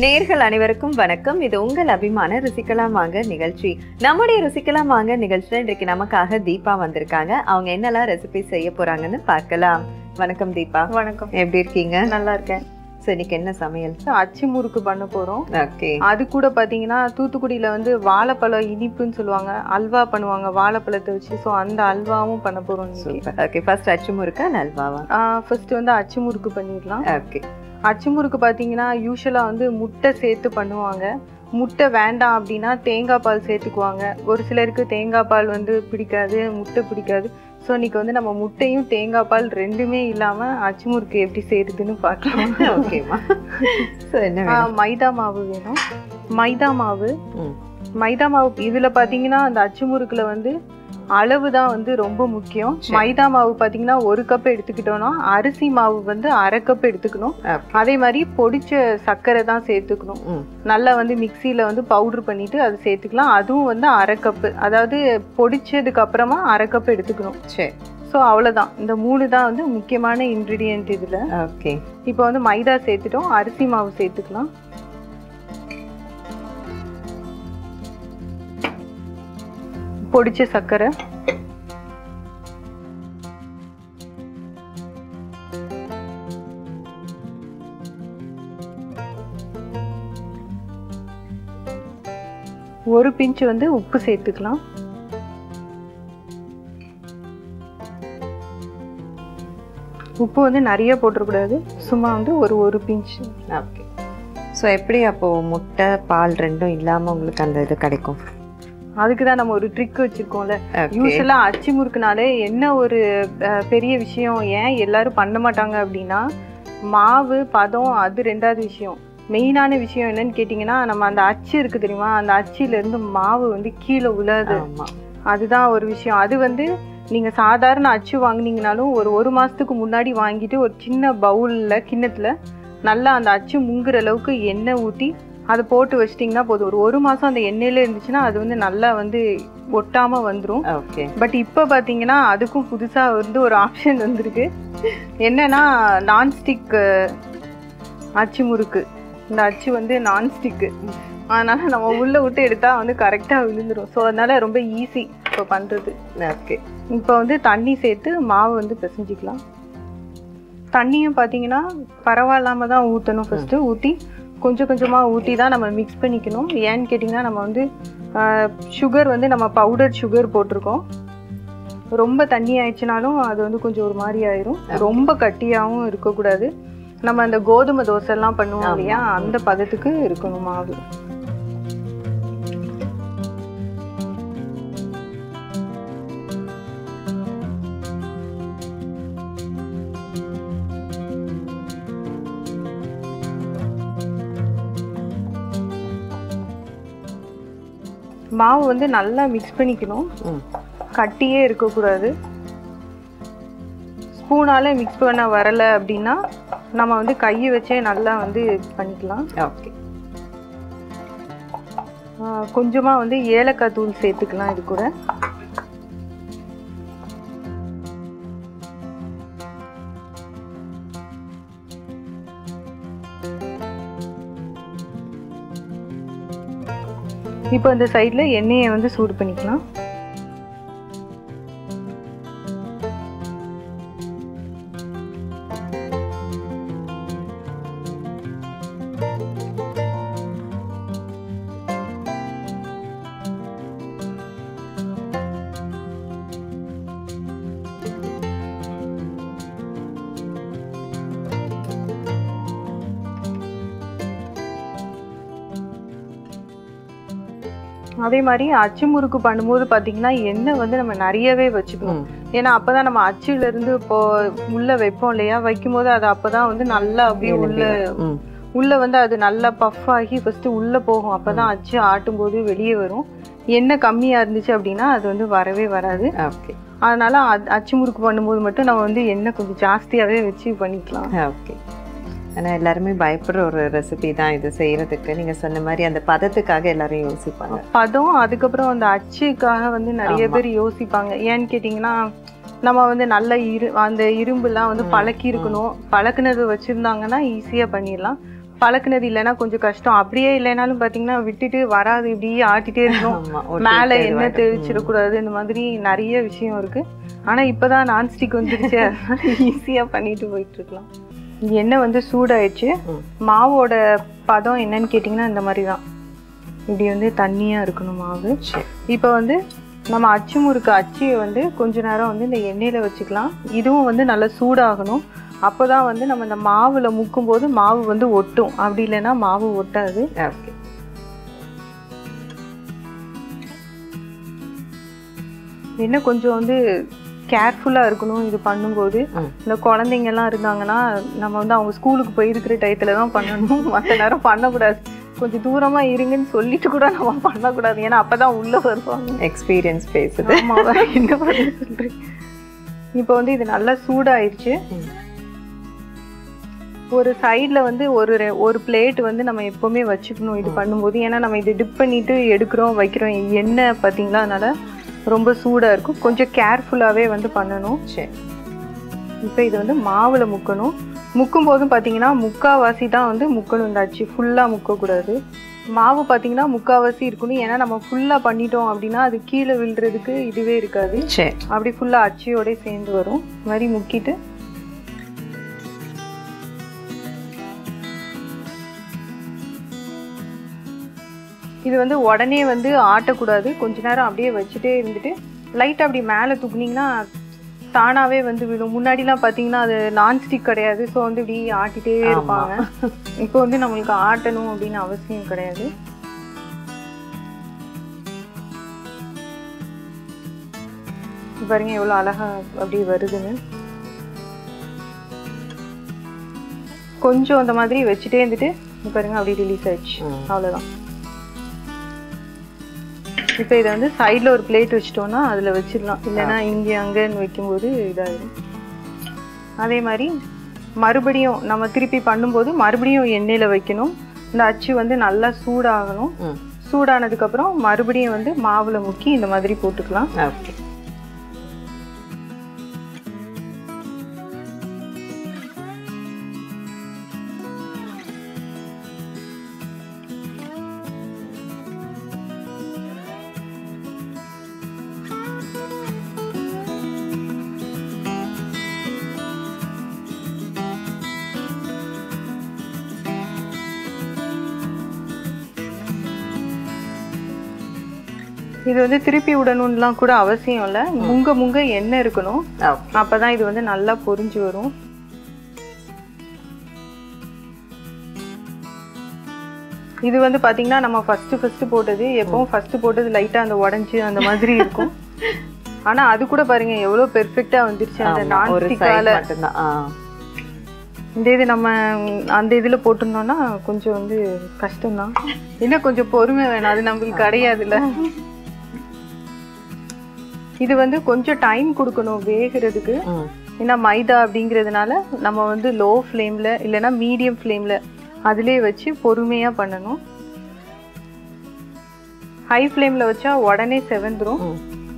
நேர்கள் அனைவருக்கும் வணக்கம் இது உங்கள் அபிமான ருசிக்கலாம் வாங்க நிகழ்ச்சி நம்முடைய ருசிக்கலாம் வாங்க நிகழ்ச்சியில இன்றைக்கு நமக்காக தீபா வந்திருக்காங்க அவங்க என்னெல்லாம் ரெசிபி செய்ய போறாங்கன்னு பார்க்கலாம் வணக்கம் தீபா வணக்கம் எப்படி இருக்கீங்க நல்லா இருக்கேன் So, இன்னைக்கு என்ன சமையல் அச்சு முறுக்கு பண்ண போறோம் ஓகே அது கூட பாத்தீங்கன்னா தூத்துக்குடியில வந்து வாழைப்பழம் இனிப்புன்னு சொல்லுவாங்க அல்வா பண்ணுவாங்க வாழைப்பழத்தை வச்சு ஸோ அந்த அல்வாவும் பண்ண போறோம் இன்னைக்கு சூப்பர் ஓகே ஃபர்ஸ்ட் அச்சு முறுக்கா நல்வாவா ஃபர்ஸ்ட் வந்து அச்சு முறுக்கு பண்ணிடலாம் ஓகே அச்சு முறுக்கு பார்த்தீங்கன்னா யூஸ்வலாக வந்து முட்டை சேர்த்து பண்ணுவாங்க முட்டை வேண்டாம் அப்படின்னா தேங்காய் பால் சேர்த்துக்குவாங்க ஒரு சிலருக்கு தேங்காய் பால் வந்து பிடிக்காது முட்டை பிடிக்காது ஸோ இன்னைக்கு வந்து நம்ம முட்டையும் தேங்காய் பால் ரெண்டுமே இல்லாமல் அச்சு முறுக்கு எப்படி செய்யுதுன்னு பார்க்கலாம் ஓகேமா ஸோ என்ன ஆ, வேணும் மைதா மாவு வேணும் மைதா மாவு ம். மைதா மாவு இதில் பார்த்தீங்கன்னா அந்த அச்சு முறுக்கில் வந்து அளவு தான் வந்து ரொம்ப முக்கியம் சரி. மைதா மாவு பார்த்தீங்கன்னா ஒரு கப் எடுத்துக்கிட்டோம்னா அரிசி மாவு வந்து அரை கப் எடுத்துக்கணும் Okay. அதே மாதிரி பொடிச்ச சர்க்கரை தான் சேர்த்துக்கணும் ம். நல்லா வந்து மிக்சியில் வந்து பவுடர் பண்ணிட்டு அது சேர்த்துக்கலாம் அதுவும் வந்து அரை கப்பு அதாவது பொடிச்சதுக்கு அப்புறமா அரை கப் எடுத்துக்கணும் சரி ஸோ அவ்வளோதான் இந்த மூணு தான் வந்து முக்கியமான இன்க்ரீடியன்ட் இதில் ஓகே இப்போ வந்து மைதா சேர்த்துட்டோம் அரிசி மாவு சேர்த்துக்கலாம் பொடிச்ச சர்க்கரை ஒரு பிஞ்ச் வந்து உப்பு சேர்த்துக்கலாம் உப்பு வந்து நிறைய போட்டுறக்கூடாது சும்மா வந்து ஒரு ஒரு பிஞ்ச் ஓகே ஸோ எப்படி அப்போ முட்டை பால் ரெண்டும் இல்லாம உங்களுக்கு அந்த இது கிடைக்கும் அதுக்கு தான் நம்ம ஒரு ட்ரிக் வச்சிருக்கோம்ல ஓகே யூஸ்வலா அச்சு முறுக்குனாலே என்ன ஒரு அஹ், பெரிய விஷயம் ஏன் எல்லாரும் பண்ண மாட்டாங்க அப்படின்னா மாவு பதம் அது ரெண்டாவது விஷயம் மெயினான விஷயம் என்னன்னு கேட்டிங்கன்னா நம்ம அந்த அச்சு இருக்கு தெரியுமா அந்த அச்சில இருந்து மாவு வந்து கீழே விழாது ஆமா அதுதான் ஒரு விஷயம் அது வந்து நீங்க சாதாரண அச்சு வாங்குனீங்கனாலும் ஒரு ஒரு மாசத்துக்கு முன்னாடி வாங்கிட்டு ஒரு சின்ன பவுல்ல கிண்ணத்துல நல்லா அந்த அச்சு முங்குற அளவுக்கு எண்ணெய் ஊற்றி அதை போட்டு வச்சிட்டிங்கன்னா போதும் ஒரு ஒரு மாசம் அந்த எண்ணெயில இருந்துச்சுன்னா அது வந்து நல்லா வந்து ஒட்டாம வந்துடும் ஓகே பட் இப்போ பார்த்தீங்கன்னா அதுக்கும் புதுசாக வந்து ஒரு ஆப்ஷன் வந்திருக்கு என்னன்னா நான்ஸ்டிக் அச்சு முறுக்கு இந்த அச்சு வந்து நான்ஸ்டிக்கு அதனால நம்ம உள்ள விட்டு எடுத்தா வந்து கரெக்டாக விழுந்துரும் ஸோ அதனால ரொம்ப ஈஸி இப்போ பண்ணுறது ஓகே இப்போ வந்து தண்ணி சேர்த்து மாவு வந்து பிசைஞ்சிக்கலாம் தண்ணியும் பார்த்தீங்கன்னா பரவாயில்லாம தான் ஊற்றணும் ஃபஸ்ட்டு ஊற்றி கொஞ்சம் கொஞ்சமாக ஊற்றி தான் நம்ம மிக்ஸ் பண்ணிக்கணும் ஏன்னு கேட்டிங்கன்னா நம்ம வந்து சுகர் வந்து நம்ம பவுடர் சுகர் போட்டிருக்கோம் ரொம்ப தண்ணி ஆயிடுச்சுனாலும் அது வந்து கொஞ்சம் ஒரு மாதிரி ஆயிரும் ரொம்ப கட்டியாகவும் இருக்கக்கூடாது நம்ம அந்த கோதுமை தோசைலாம் பண்ணுவோம் ஆமா. இல்லையா அந்த பதத்துக்கு இருக்கணும் மாவு மாவு வந்து நல்லா மிக்ஸ் பண்ணிக்கணும் ம் கட்டியே இருக்கக்கூடாது ஸ்பூனால மிக்ஸ் பண்ண வரல அப்படின்னா நம்ம வந்து கையை வச்சே நல்லா வந்து பண்ணிக்கலாம் ஓகே ஆஹ் கொஞ்சமா வந்து ஏலக்காய் தூள் சேர்த்துக்கலாம் இது கூட இப்போ இந்த சைடில் எண்ணெயை வந்து சூடு பண்ணிக்கலாம் அதே மாதிரி அச்சு முறுக்கு பண்ணும்போது பார்த்தீங்கன்னா எண்ணெய் வந்து நம்ம நிறையவே வச்சுக்கணும் ம் ஏன்னா அப்பதான் நம்ம அச்சுல இருந்து இப்போ உள்ள வைப்போம் இல்லையா வைக்கும்போது அது அப்பதான் வந்து நல்லா அப்படியே உள்ள ம் உள்ள வந்து அது நல்லா பஃப் ஆகி ஃபர்ஸ்ட் உள்ள போகும் அப்பதான் அச்சு ஆட்டும் போது வெளியே வரும் எண்ணெய் கம்மியா இருந்துச்சு அப்படின்னா அது வந்து வரவே வராது ஓகே அதனால அ- அச்சு முறுக்கு பண்ணும்போது மட்டும் நம்ம வந்து எண்ணெய் கொஞ்சம் ஜாஸ்தியாவே வச்சு பண்ணிக்கலாம் ஓகே ஆனால் எல்லாருமே பயப்படுற ஒரு ரெசிபி தான் இது செய்யறதுக்கு நீங்க சொன்ன மாதிரி அந்த பதத்துக்காக எல்லாரும் யோசிப்பாங்க பதம் அதுக்கப்புறம் அந்த அச்சுக்காக வந்து நிறைய ஆமா. பேர் யோசிப்பாங்க ஏன்னு கேட்டிங்கன்னா நம்ம வந்து நல்ல இரு அந்த இரும்புலாம் வந்து ம், பழக்கி இருக்கணும் பழக்குனது வச்சிருந்தாங்கன்னா ஈஸியா பண்ணிடலாம் பழக்குனது இல்லைன்னா கொஞ்சம் கஷ்டம் அப்படியே இல்லைனாலும் பார்த்தீங்கன்னா விட்டுட்டு வராது இப்படியே ஆட்டிட்டே இருக்கணும் ஆமா, ஒட்டி மேலே இருக்கிறது எண்ணெய் வர- தெளிச்சிடக்கூடாது இந்த மாதிரி நிறைய விஷயம் இருக்கு ஆனா இப்பதான் நான்ஸ்டிக் வந்துருச்சு அதனால ஈஸியா பண்ணிட்டு போயிட்டு இருக்கலாம் எண்ணெய் வந்து சூடாயிடுச்சு ம். மாவோட பதம் என்னன்னு கேட்டிங்கன்னா இந்த மாதிரி தான் இப்படி வந்து தண்ணியா இருக்கணும் மாவு சரி. இப்போ வந்து நம்ம அச்சு முறுக்கு அச்சியை வந்து கொஞ்ச நேரம் வந்து இந்த எண்ணெயில வச்சுக்கலாம் இதுவும் வந்து நல்லா சூடாகணும் அப்போதான் வந்து நம்ம இந்த மாவுல முக்கும் போது மாவு வந்து ஒட்டும் அப்படி இல்லைன்னா மாவு ஒட்டாது ஓகே என்ன கொஞ்சம் வந்து கேர்ஃபுல்லாக இருக்கணும் இது பண்ணும்போது ம். இந்த குழந்தைங்கெல்லாம் இருந்தாங்கன்னா நம்ம வந்து அவங்க ஸ்கூலுக்கு போயிருக்கிற டயத்தில் தான் பண்ணணும் மற்ற நேரம் பண்ணக்கூடாது கொஞ்சம் தூரமாக இருங்கன்னு சொல்லிட்டு கூட நம்ம பண்ணக்கூடாது ஏன்னா அப்போ தான் உள்ளே வருவாங்க எக்ஸ்பீரியன்ஸ் பேசுது ஆமா, வேற என்ன பண்ண சொல்றேன் இப்போ வந்து இது நல்லா சூடாயிருச்சு ம். ஒரு சைடில் வந்து ஒரு ரெ- ஒரு பிளேட் வந்து நம்ம எப்போவுமே வச்சுக்கணும் இது பண்ணும்போது ஏன்னா நம்ம இது டிப் பண்ணிட்டு எடுக்கிறோம் வைக்கிறோம் எண்ணெய் பார்த்தீங்களா அதனால ரொம்ப சூடாக இருக்கும் கொஞ்சம் கேர்ஃபுல்லாகவே வந்து பண்ணணும் சரி இப்போ இது வந்து மாவில் முக்கணும் முக்கும் போதும் பார்த்தீங்கன்னா முக்காவாசி தான் வந்து முக்கணும் இந்த அச்சு ஃபுல்லாக முக்கக்கூடாது மாவு பார்த்தீங்கன்னா முக்காவாசி இருக்கணும் ஏன்னா நம்ம ஃபுல்லாக பண்ணிட்டோம் அப்படின்னா அது கீழே விழுறதுக்கு இதுவே இருக்காது சரி அப்படி ஃபுல்லாக அச்சியோட சேர்ந்து வரும் இந்த மாதிரி முக்கிட்டு இது வந்து உடனே வந்து ஆட்டக்கூடாது கொஞ்ச நேரம் அப்படியே வச்சுட்டே இருந்துட்டு லைட்டாக அப்படி மேலே தூக்குனீங்கன்னா தானாகவே வந்து விழும் முன்னாடிலாம் பார்த்தீங்கன்னா அது நான்ஸ்டிக் கிடையாது ஸோ வந்து இப்படி ஆட்டிகிட்டே இருப்பாங்க இப்போ வந்து நம்மளுக்கு ஆட்டணும் அப்படின்னு அவசியம் கிடையாது இப்ப பாருங்க எவ்வளோ அழகா அப்படி வருதுன்னு கொஞ்சம் அந்த மாதிரி வச்சுட்டே இருந்துட்டு இப்ப பாருங்க அப்படி ரிலீஸ் ஆயிடுச்சு ம். அவ்வளோதான் இப்போ இதை வந்து சைடில் ஒரு பிளேட் வச்சிட்டோம்னா அதில் வச்சிடலாம் இல்லைன்னா இங்கே அங்கேன்னு வைக்கும்போது இதாயிடும் அதே மாதிரி மறுபடியும் நம்ம திருப்பி பண்ணும்போது மறுபடியும் எண்ணெயில் வைக்கணும் இந்த அச்சு வந்து நல்லா சூடாகணும் ம் சூடானதுக்கப்புறம் மறுபடியும் வந்து மாவுல முக்கி இந்த மாதிரி போட்டுக்கலாம் ஓகே இது வந்து திருப்பி விடணும்லாம் கூட அவசியம் இல்லை முங்க முங்க எண்ணெய் இருக்கணும் ஓகே அப்பதான் இது வந்து நல்லா பொரிஞ்சு வரும் இது வந்து பாத்தீங்கன்னா நம்ம ஃபர்ஸ்ட் ஃபர்ஸ்ட் போட்டது எப்பவும் ஃபர்ஸ்ட் போட்டது லைட்டா அந்த உடைஞ்சு அந்த மாதிரி இருக்கும் ஆனா அது கூட பாருங்க எவ்வளவு பெர்ஃபெக்ட்டா வந்துருச்சு அந்த ஆமா, ஒரு சைடு நான்ஸ்டிக்கால மட்டும்தான் ஆ இந்த இது நம்ம அந்த இதுல போட்டிருந்தோம்னா கொஞ்சம் வந்து கஷ்டம்தான் இன்னும் கொஞ்சம் பொறுமை வேணும் அது நம்மளுக்கு கிடையாதுல்ல இது வந்து கொஞ்சம் டைம் கொடுக்கணும் வேகிறதுக்கு ம் ஏன்னா மைதா அப்படிங்கிறதுனால நம்ம வந்து லோ ஃப்ளேமில் இல்லைன்னா மீடியம் ஃப்ளேமில் அதிலே வச்சு பொறுமையாக பண்ணணும் ஹை ஃப்ளேமில் வச்சா உடனே செவந்துரும் ம்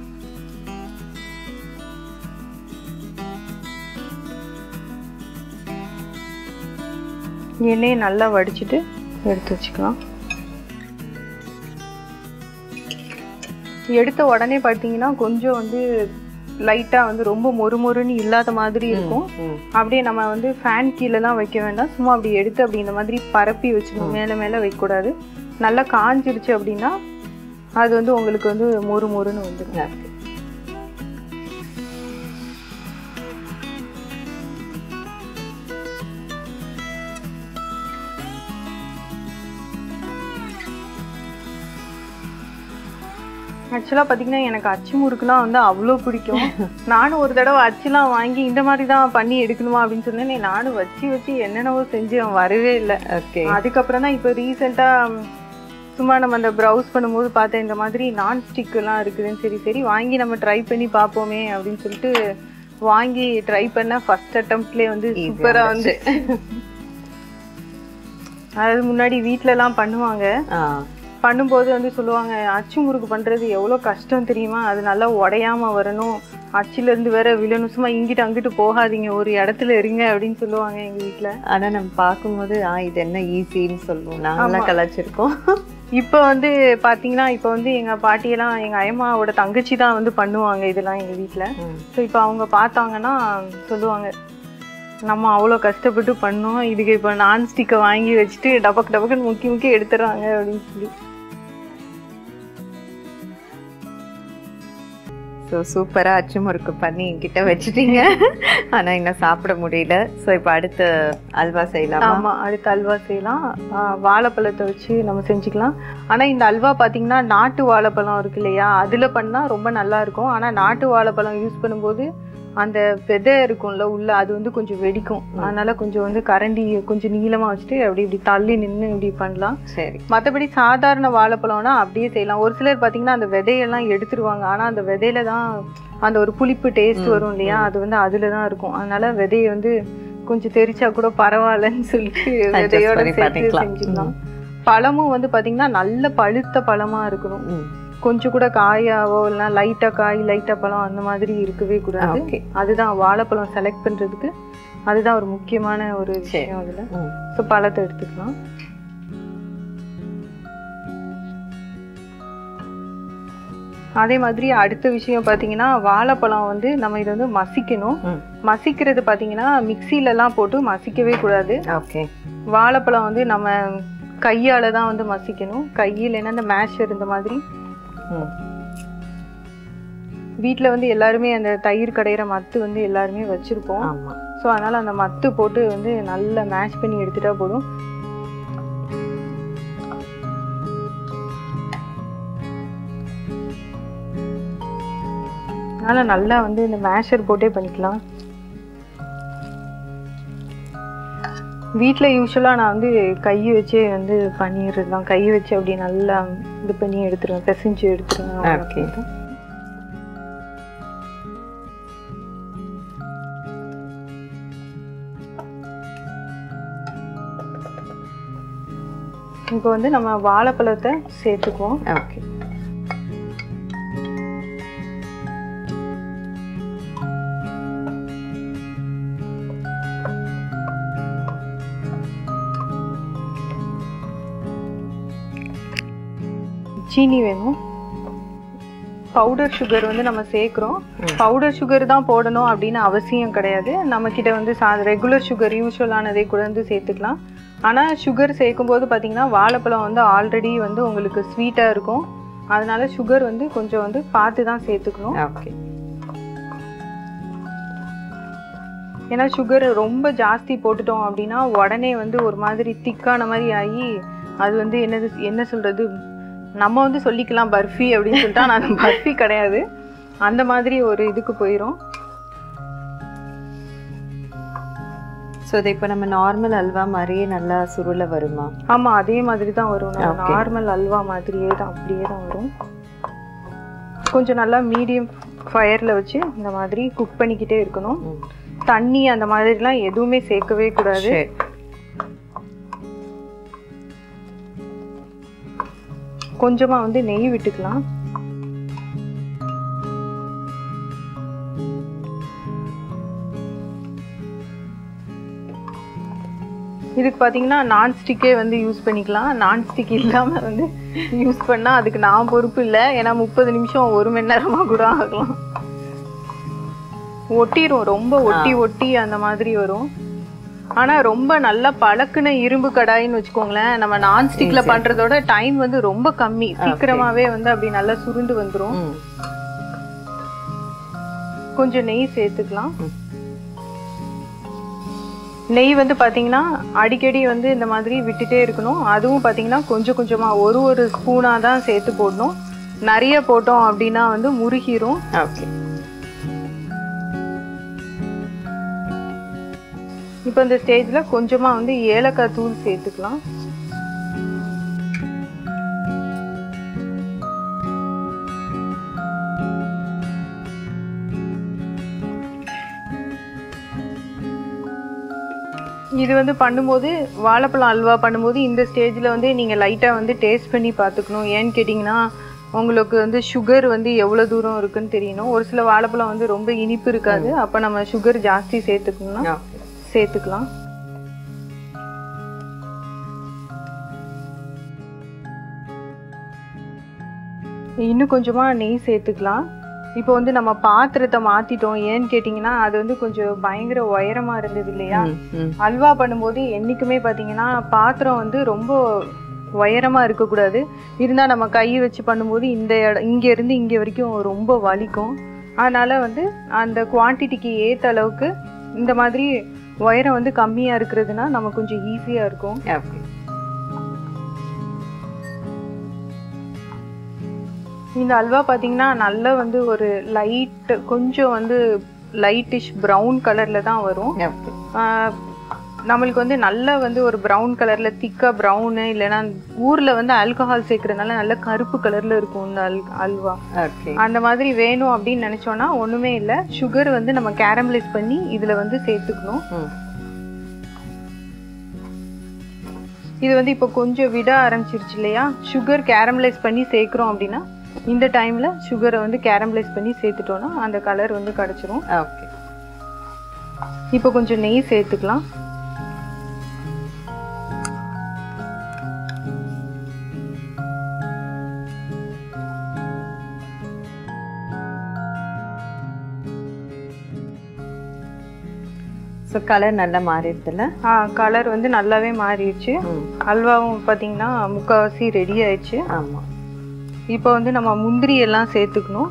எண்ணெயை நல்லா வடிச்சிட்டு எடுத்து வச்சுக்கலாம் எடுத்த உடனே பார்த்தீங்கன்னா கொஞ்சம் வந்து லைட்டாக வந்து ரொம்ப மொறுமொறுன்னு இல்லாத மாதிரி இருக்கும் ம் அப்படியே நம்ம வந்து ஃபேன் கீழெல்லாம் வைக்க வேண்டாம் சும்மா அப்படி எடுத்து அப்படி இந்த மாதிரி பரப்பி வச்சிடணும் மேலே மேலே வைக்கக்கூடாது நல்லா காஞ்சிருச்சு அப்படின்னா அது வந்து உங்களுக்கு வந்து மொறு மொறுன்னு வந்துடும் ஓகே ஆக்சுவலாக பார்த்தீங்கன்னா எனக்கு அச்சு முறுக்குனா வந்து அவ்வளோ பிடிக்கும் நானும் ஒரு தடவை அச்சுலாம் வாங்கி இந்த மாதிரி தான் பண்ணி எடுக்கணுமா அப்படின்னு சொன்னேன் நானும் வச்சு வச்சு என்னென்னவோ செஞ்சு அவன் வரவே இல்லை ஓகே அதுக்கப்புறம் தான் இப்போ ரீசெண்டாக சும்மா நம்ம அந்த ப்ரௌஸ் பண்ணும்போது பார்த்தேன் இந்த மாதிரி நான் ஸ்டிக்கெல்லாம் இருக்குதுன்னு சரி சரி வாங்கி நம்ம ட்ரை பண்ணி பார்ப்போமே அப்படின்னு சொல்லிட்டு வாங்கி ட்ரை பண்ண ஃபர்ஸ்ட் அட்டம்ப்ட்லேயே வந்து Easy சூப்பராக வந்து அதாவது முன்னாடி வீட்டிலலாம் பண்ணுவாங்க ஆ பண்ணும்போது வந்து சொல்லுவாங்க அச்சு முறுக்கு பண்ணுறது எவ்வளோ கஷ்டம் தெரியுமா அது நல்லா உடையாம வரணும் அச்சில இருந்து வேற விழணும் சும்மா இங்கிட்டு அங்கிட்டு போகாதீங்க ஒரு இடத்துல இருங்க அப்படின்னு சொல்லுவாங்க எங்க வீட்ல ஆனா நம்ம பார்க்கும்போது ஆ இது என்ன ஈஸின்னு சொல்லுவோம் நாங்களாம் கலாச்சிருக்கோம் இப்போ வந்து பாத்தீங்கன்னா இப்போ வந்து எங்க பாட்டியெல்லாம் எங்க அம்மாவோட தங்கச்சி தான் வந்து பண்ணுவாங்க இதெல்லாம் எங்க வீட்ல ம். ஸோ இப்போ அவங்க பார்த்தாங்கன்னா சொல்லுவாங்க நம்ம அவ்வளோ கஷ்டப்பட்டு பண்ணோம் இதுக்கு இப்போ நான்ஸ்டிக்கை வாங்கி வச்சுட்டு டபக்கு டபக்குன்னு முக்கி முக்கி எடுத்துடுறாங்க அப்படின்னு சொல்லி ஸோ சூப்பராக அச்சு முறுக்கு பண்ணி என்கிட்ட வச்சுட்டீங்க ஆனா இன்னும் சாப்பிட முடியல ஸோ இப்போ அடுத்து அல்வா செய்யலாமா ஆமா அடுத்து அல்வா செய்யலாம் ஆ, வாழைப்பழத்தை வச்சு நம்ம செஞ்சுக்கலாம் ஆனா இந்த அல்வா பாத்தீங்கன்னா நாட்டு வாழைப்பழம் இருக்கு இல்லையா அதுல பண்ணா ரொம்ப நல்லா இருக்கும் ஆனா நாட்டு வாழைப்பழம் யூஸ் பண்ணும்போது அந்த விதை இருக்கும்ல உள்ள அது வந்து கொஞ்சம் வெடிக்கும் அதனால கொஞ்சம் வந்து கரண்டி கொஞ்சம் நீளமா வச்சுட்டு அப்படி இப்படி தள்ளி நின்று இப்படி பண்ணலாம் சரி மற்றபடி சாதாரண வாழைப்பழம்னா அப்படியே செய்யலாம் ஒரு சிலர் பார்த்தீங்கன்னா அந்த விதையெல்லாம் எடுத்துருவாங்க ஆனால் அந்த விதையில தான் அந்த ஒரு புளிப்பு டேஸ்ட் வரும் இல்லையா அது வந்து அதில் தான் இருக்கும் அதனால விதையை வந்து கொஞ்சம் தெரிச்சா கூட பரவாயில்லன்னு சொல்லிட்டு விதையோட பண்ணி சேர்த்து பண்ணிக்கலாம். செஞ்சுக்கலாம் பழமும் வந்து பார்த்தீங்கன்னா நல்ல பழுத்த பழமா இருக்கணும் ம் கொஞ்சம் கூட காயாவோ இல்லைன்னா லைட்டா காய் லைட்டா பழம் அந்த மாதிரி இருக்கவே கூடாது ஓகே அதுதான் வாழைப்பழம் செலக்ட் பண்றதுக்கு அதுதான் ஒரு முக்கியமான ஒரு விஷயம் அதுல ம் ஸோ பழத்தை எடுத்துக்கலாம் அதே மாதிரி அடுத்த விஷயம் பார்த்தீங்கன்னா வாழைப்பழம் வந்து நம்ம இதை வந்து மசிக்கணும் ம் மசிக்கிறது பார்த்தீங்கன்னா மிக்சிலலாம் போட்டு மசிக்கவே கூடாது ஓகே வாழைப்பழம் வந்து நம்ம கையால தான் வந்து மசிக்கணும் கையில் என்ன இந்த மேஷர் இந்த மாதிரி ம் வீட்டில் வந்து எல்லாருமே அந்த தயிர் கடையிற மத்து வந்து எல்லாருமே வச்சிருப்போம் ஆமா ஸோ அதனால அந்த மத்து போட்டு வந்து நல்லா மேஷ் பண்ணி எடுத்துட்டா போதும் அதனால நல்லா வந்து இந்த மேஷர் போட்டே பண்ணிக்கலாம் வீட்டில் யூஸ்வலாக நான் வந்து கை வச்சே வந்து பண்ணிடுறது தான் கை வச்சு அப்படியே நல்லா இது பண்ணி எடுத்துருவேன் பிசைஞ்சு எடுத்துருவேன் ஓகே இப்போ வந்து நம்ம வாழைப்பழத்தை சேர்த்துக்குவோம் ஓகே சீனி வேணும் பவுடர் சுகர் வந்து நம்ம சேர்க்குறோம் ம். பவுடர் சுகர் தான் போடணும் அப்படின்னு அவசியம் கிடையாது நம்ம கிட்ட வந்து சா ரெகுலர் சுகர் யூஸ்வலானதே கூட வந்து சேர்த்துக்கலாம் ஆனால் சுகர் சேர்க்கும்போது பார்த்தீங்கன்னா வாழைப்பழம் வந்து ஆல்ரெடி வந்து உங்களுக்கு ஸ்வீட்டாக இருக்கும் அதனால சுகர் வந்து கொஞ்சம் வந்து பார்த்து தான் சேர்த்துக்கணும் ஓகே ஏன்னா சுகர் ரொம்ப ஜாஸ்தி போட்டுட்டோம் அப்படின்னா உடனே வந்து ஒரு மாதிரி திக்கான மாதிரி ஆகி அது வந்து என்னது என்ன சொல்றது நம்ம வந்து சொல்லிக்கலாம் பர்ஃபி அப்படின்னு சொல்லிட்டா நான் பர்ஃபி கிடையாது அந்த மாதிரி ஒரு இதுக்கு போயிடும் ஸோ இது இப்போ நம்ம நார்மல் அல்வா மாதிரியே நல்லா சுருள வருமா ஆமா அதே மாதிரி தான் வரும் நம்ம Okay. நார்மல் அல்வா மாதிரியே தான் அப்படியே தான் வரும் கொஞ்சம் நல்லா மீடியம் ஃபயர்ல வச்சு இந்த மாதிரி குக் பண்ணிக்கிட்டே இருக்கணும் ம் தண்ணி அந்த மாதிரிலாம் எதுவுமே சேர்க்கவே கூடாது சரி கொஞ்சமா வந்து நெய் விட்டுக்கலாம் இதுக்கு பார்த்தீங்கன்னா நான்ஸ்டிக்கே வந்து யூஸ் பண்ணிக்கலாம் நான்ஸ்டிக் இல்லாமல் வந்து யூஸ் பண்ணால் அதுக்கு நான் பொறுப்பு இல்லை ஏன்னா முப்பது நிமிஷம் ஒரு மணி நேரமாக கூட ஆகலாம் ஒட்டிரும் ரொம்ப ஒட்டி ஒட்டி அந்த மாதிரி வரும் ஆனா ரொம்ப நல்லா பழக்குன இரும்பு கடாயின்னு வச்சுக்கோங்களேன் நம்ம நான்ஸ்டிக்ல பண்றதோட டைம் வந்து ரொம்ப கம்மி சீக்கிரமாவே வந்து அப்படி நல்லா சுருண்டு வந்துரும் ம் கொஞ்சம் நெய் சேர்த்துக்கலாம் ம். நெய் வந்து பாத்தீங்கன்னா அடிக்கடி வந்து இந்த மாதிரி விட்டுட்டே இருக்கணும் அதுவும் பாத்தீங்கன்னா கொஞ்சம் கொஞ்சமா ஒரு ஒரு ஸ்பூனா தான் சேர்த்து போடணும் நிறைய போட்டோம் அப்படின்னா வந்து முருகிரும் ஓகே இப்போ இந்த ஸ்டேஜ்ல கொஞ்சமா வந்து ஏலக்காய் தூள் சேர்த்துக்கலாம் இது வந்து பண்ணும்போது வாழைப்பழம் அல்வா பண்ணும்போது இந்த ஸ்டேஜில் வந்து நீங்கள் லைட்டாக வந்து டேஸ்ட் பண்ணி பார்த்துக்கணும் ஏன்னு கேட்டிங்கன்னா உங்களுக்கு வந்து சுகர் வந்து எவ்வளோ தூரம் இருக்குன்னு தெரியணும் ஒரு சில வாழைப்பழம் வந்து ரொம்ப இனிப்பு இருக்காது அப்போ நம்ம சுகர் ஜாஸ்தி சேர்த்துக்கணும்னா ஓகே சேர்த்துக்கலாம் இன்னும் கொஞ்சமாக நெய் சேர்த்துக்கலாம் இப்போ வந்து நம்ம பாத்திரத்தை மாற்றிட்டோம் ஏன்னு கேட்டிங்கன்னா அது வந்து கொஞ்சம் பயங்கர உயரமாக இருந்தது இல்லையா ம், ம். அல்வா பண்ணும்போது என்றைக்குமே பார்த்தீங்கன்னா பாத்திரம் வந்து ரொம்ப உயரமாக இருக்கக்கூடாது இருந்தால் நம்ம கை வச்சு பண்ணும்போது இந்த இடம் இங்கேருந்து இங்கே வரைக்கும் ரொம்ப வலிக்கும் அதனால் வந்து அந்த குவான்டிட்டிக்கு ஏற்ற அளவுக்கு இந்த மாதிரி உயரம் வந்து கம்மியாக இருக்கிறதுனா நம்ம கொஞ்சம் ஈஸியாக இருக்கும் ஓகே இந்த அல்வா பார்த்தீங்கன்னா நல்லா வந்து ஒரு லைட் கொஞ்சம் வந்து லைட்டிஷ் ப்ரௌன் கலரில் தான் வரும் ஓகே ஆஹ் நம்மளுக்கு வந்து நல்ல வந்து ஒரு ப்ரௌன் கலர்ல திக்கா ப்ரௌனு இல்லைன்னா ஊர்ல வந்து ஆல்கஹால் சேர்க்கறதுனால நல்ல கருப்பு கலர்ல இருக்கும் இந்த அல் அல்வா ஓகே அந்த மாதிரி வேணும் அப்படின்னு நினைச்சோம்னா ஒண்ணுமே இல்லை சுகர் வந்து நம்ம கேரமலைஸ் பண்ணி இதுல வந்து சேர்த்துக்கணும் ம் இது வந்து இப்போ கொஞ்சம் விட ஆரம்பிச்சிருச்சு இல்லையா சுகர் கேரமலைஸ் பண்ணி சேர்க்குறோம் அப்படின்னா இந்த டைம்ல சுகரை வந்து கேரமலைஸ் பண்ணி சேர்த்துட்டோம்னா அந்த கலர் வந்து கிடைச்சிரும் ஓகே இப்போ கொஞ்சம் நெய் சேர்த்துக்கலாம் ஸோ கலர் நல்லா மாறிடுதுல்ல ஆ கலர் வந்து நல்லாவே மாறிடுச்சு ம் அல்வாவும் பார்த்தீங்கன்னா முக்கால்வாசி ரெடி ஆயிடுச்சு ஆமாம் இப்போ வந்து நம்ம முந்திரி எல்லாம் சேர்த்துக்கணும்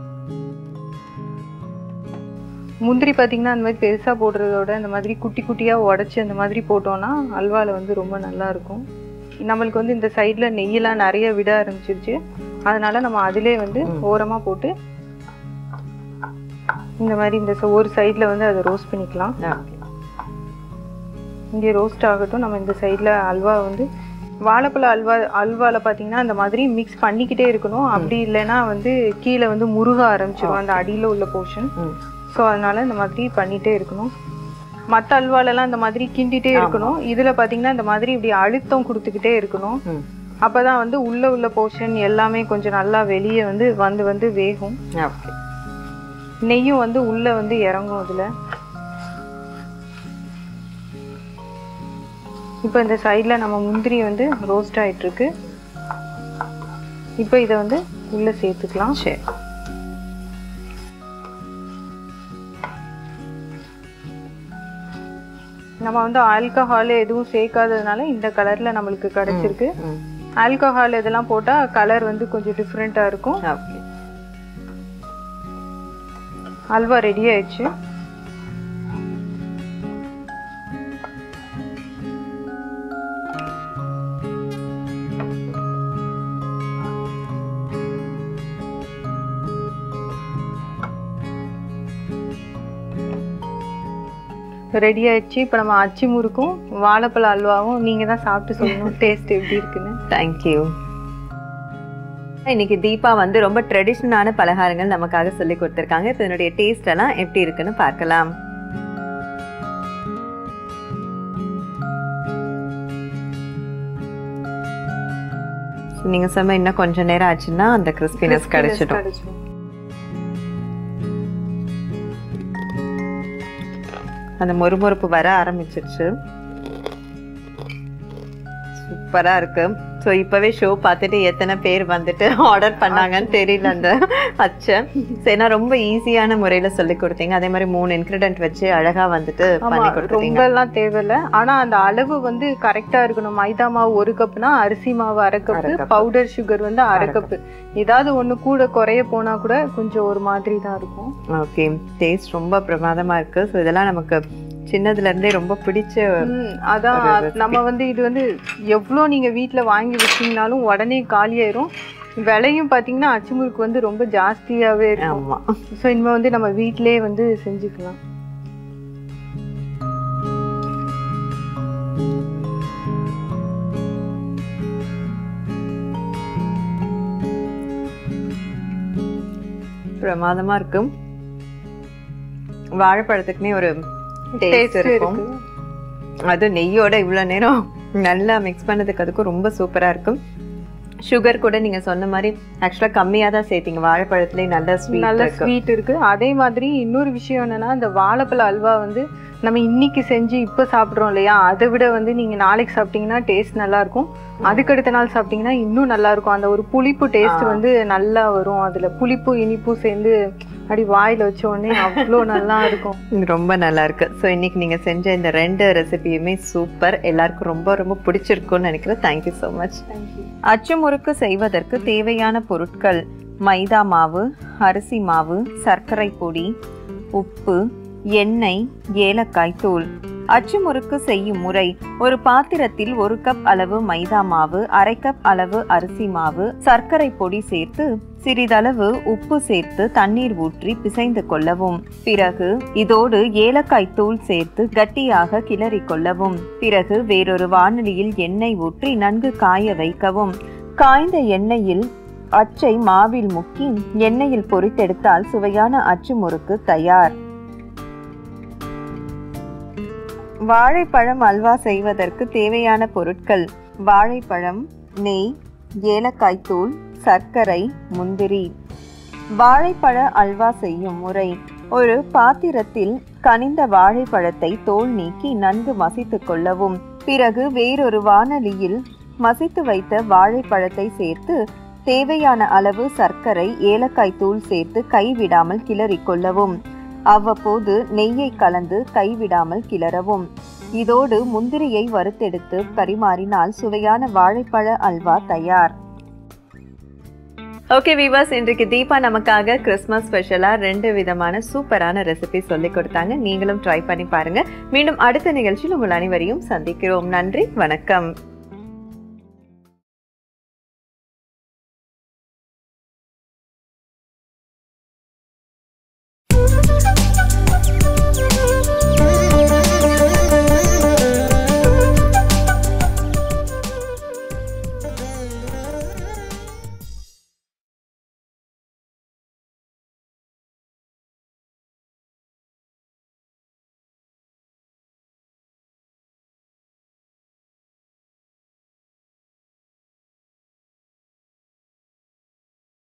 முந்திரி பார்த்தீங்கன்னா அந்த மாதிரி பெருசாக போடுறதோட இந்த மாதிரி குட்டி குட்டியாக உடச்சி அந்த மாதிரி போட்டோம்னா அல்வாவில் வந்து ரொம்ப நல்லா இருக்கும் நம்மளுக்கு வந்து இந்த சைடில் நெய்யெல்லாம் நிறைய விட ஆரம்பிச்சிருச்சு அதனால நம்ம அதிலே வந்து ஓரமாக போட்டு இந்த மாதிரி இந்த ச- ஒரு சைடில் வந்து அதை ரோஸ்ட் பண்ணிக்கலாம் ஓகே இங்கே ரோஸ்ட் ஆகட்டும் நம்ம இந்த சைடில் அல்வா வந்து வாழைப்பழ அல்வா அல்வாவில் பார்த்தீங்கன்னா அந்த மாதிரி மிக்ஸ் பண்ணிக்கிட்டே இருக்கணும் அப்படி இல்லைன்னா வந்து கீழே வந்து முருக ஆரம்பிச்சிடும் அந்த அடியில் உள்ள போர்ஷன் ம் ஸோ அதனால இந்த மாதிரி பண்ணிகிட்டே இருக்கணும் மற்ற அல்வாலெல்லாம் இந்த மாதிரி கிண்டிகிட்டே இருக்கணும் இதில் பார்த்தீங்கன்னா இந்த மாதிரி இப்படி அழுத்தம் கொடுத்துக்கிட்டே இருக்கணும் ம் அப்போ தான் வந்து உள்ளே உள்ள போர்ஷன் எல்லாமே கொஞ்சம் நல்லா வெளியே வந்து வந்து வந்து வேகும் ஓகே நெய்யும் வந்து உள்ளே வந்து இறங்கும் அதில் இப்போ இந்த சைடில் நம்ம முந்திரி வந்து ரோஸ்ட் ஆயிட்டு இருக்கு இப்போ இதை வந்து உள்ளே சேர்த்துக்கலாம் சரி நம்ம வந்து ஆல்கஹால் எதுவும் சேர்க்காததுனால இந்த கலரில் நம்மளுக்கு கிடைச்சிருக்கு ம் ஆல்கஹால் இதெல்லாம் போட்டால் கலர் வந்து கொஞ்சம் டிஃப்ரெண்ட்டாக இருக்கும் ஓகே அல்வா ரெடி ஆயிடுச்சு ரெடி ஆயிடுச்சு இப்போ நம்ம அச்சி முறுக்கும் வாழைப்பழ அல்வாவும் நீங்கள் தான் சாப்பிட்டு சொல்லணும் டேஸ்ட் எப்படி இருக்குன்னு தேங்க்யூ இன்னைக்கு தீபா வந்து ரொம்ப ட்ரெடிஷ்னலான பலகாரங்கள் நமக்காக சொல்லி கொடுத்துருக்காங்க இப்போ இதனுடைய டேஸ்ட் எல்லாம் எப்படி இருக்குன்னு பார்க்கலாம் So, நீங்க சொன்ன இன்னும் கொஞ்ச நேரம் ஆச்சுன்னா அந்த கிறிஸ்பினஸ் கிடைச்சிடும் கிடைச்சிடும் அந்த மொறுமொறுப்பு வர ஆரம்பிச்சிருச்சு சூப்பரா இருக்கு ஸோ இப்பவே ஷோ பார்த்துட்டு எத்தனை பேர் வந்துட்டு ஆர்டர் பண்ணாங்கன்னு தெரியல அந்த அச்சை சரி நான் ரொம்ப ஈஸியான முறையில சொல்லி கொடுத்தீங்க அதே மாதிரி மூணு இன்கிரிடென்ட் வச்சு அழகா வந்துட்டு ஆமா பண்ணி கொடுத்தீங்க ரொம்ப எல்லாம் தேவையில்ல ஆனா அந்த அளவு வந்து கரெக்டா இருக்கணும் மைதா மாவு ஒரு கப்னா அரிசி மாவு அரை அரை கப்பு cup. பவுடர் சுகர் வந்து அரை கப்பு ஏதாவது ஒண்ணு கூட குறைய போனா கூட கொஞ்சம் ஒரு மாதிரி தான் இருக்கும் ஓகே டேஸ்ட் ரொம்ப பிரமாதமா இருக்கு ஸோ இதெல்லாம் நமக்கு சின்னதுல இருந்தே ரொம்ப பிடிச்ச ம், அதான் ஒரு recipe. நம்ம வந்து இது வந்து எவ்வளோ நீங்க வீட்ல வாங்கி வச்சீங்கனாலும் உடனே காலியாயிரும் விலையும் பாத்தீங்கன்னா அச்சுமுறுக்கு வந்து ரொம்ப ஜாஸ்தியாவே இருக்கும் ஆமா ஸோ இனிமே வந்து நம்ம வீட்டிலே வந்து செஞ்சுக்கலாம் பிரமாதமா இருக்கும் வாழைப்பழத்துக்குமே ஒரு டேஸ்ட் Taste இருக்கும் இருக்கு அது நெய்யோட இவ்வளோ நேரம் நல்லா மிக்ஸ் பண்ணதுக்கு அதுக்கும் ரொம்ப சூப்பராக இருக்கும் சுகர் கூட நீங்க சொன்ன மாதிரி ஆக்சுவலா கம்மியா தான் சேர்த்தீங்க வாழைப்பழத்துலயே நல்ல ஸ்வீட் நல்ல இருக்கு ஸ்வீட் இருக்கு அதே மாதிரி இன்னொரு விஷயம் என்னன்னா இந்த வாழைப்பழ அல்வா வந்து நம்ம இன்னைக்கு செஞ்சு இப்போ சாப்பிட்றோம் இல்லையா அதை விட வந்து நீங்க நாளைக்கு சாப்பிட்டீங்கன்னா டேஸ்ட் நல்லா இருக்கும் அதுக்கடுத்த நாள் சாப்பிட்டீங்கன்னா இன்னும் நல்லா இருக்கும் அந்த ஒரு புளிப்பு டேஸ்ட் ஆ. வந்து நல்லா வரும் அதுல புளிப்பு இனிப்பும் சேர்ந்து அப்படி வாயில வச்ச உடனே அவ்வளோ நல்லா இருக்கும் இது ரொம்ப நல்லா இருக்கு ஸோ இன்னைக்கு நீங்க செஞ்ச இந்த ரெண்டு ரெசிபியுமே சூப்பர் எல்லாருக்கும் ரொம்ப ரொம்ப பிடிச்சிருக்கும்னு நினைக்கிறேன் தேங்க்யூ ஸோ மச் அச்சு முறுக்கு செய்வதற்கு தேவையான பொருட்கள் மைதா மாவு அரிசி மாவு சர்க்கரை பொடி உப்பு எண்ணெய் ஏலக்காய் தூள் அச்சு முறுக்கு செய்யும் முறை ஒரு பாத்திரத்தில் ஒரு கப் அளவு மைதா மாவு அரை கப் அளவு அரிசி மாவு சர்க்கரை பொடி சேர்த்து சிறிதளவு உப்பு சேர்த்து தண்ணீர் ஊற்றி பிசைந்து கொள்ளவும் பிறகு இதோடு ஏலக்காய் தூள் சேர்த்து கட்டியாக கிளறி கொள்ளவும் பிறகு வேறொரு வாணலியில் எண்ணெய் ஊற்றி நன்கு காய வைக்கவும் காய்ந்த எண்ணெயில் அச்சை மாவில் முக்கி எண்ணெயில் பொரித்தெடுத்தால் சுவையான அச்சு முறுக்கு தயார் வாழைப்பழம் அல்வா செய்வதற்கு தேவையான பொருட்கள் வாழைப்பழம் நெய் ஏலக்காய் தூள் சர்க்கரை முந்திரி வாழைப்பழ அல்வா செய்யும் முறை ஒரு பாத்திரத்தில் கனிந்த வாழைப்பழத்தை தோல் நீக்கி நன்கு மசித்துக் கொள்ளவும் பிறகு வேறொரு வாணலியில் மசித்து வைத்த வாழைப்பழத்தை சேர்த்து தேவையான அளவு சர்க்கரை ஏலக்காய் தூள் சேர்த்து கைவிடாமல் கிளறிக் கொள்ளவும் அவ்வப்போது நெய்யை கலந்து கைவிடாமல் கிளறவும் இதோடு முந்திரியை வறுத்தெடுத்து பரிமாறினால் சுவையான வாழைப்பழ அல்வா தயார் ஓகே வீவர்ஸ் இன்றைக்கு தீபா நமக்காக கிறிஸ்மஸ் ஸ்பெஷலாக ரெண்டு விதமான சூப்பரான ரெசிபி சொல்லி கொடுத்தாங்க நீங்களும் ட்ரை பண்ணி பாருங்க மீண்டும் அடுத்த நிகழ்ச்சியில் உங்கள் அனைவரையும் சந்திக்கிறோம் நன்றி வணக்கம்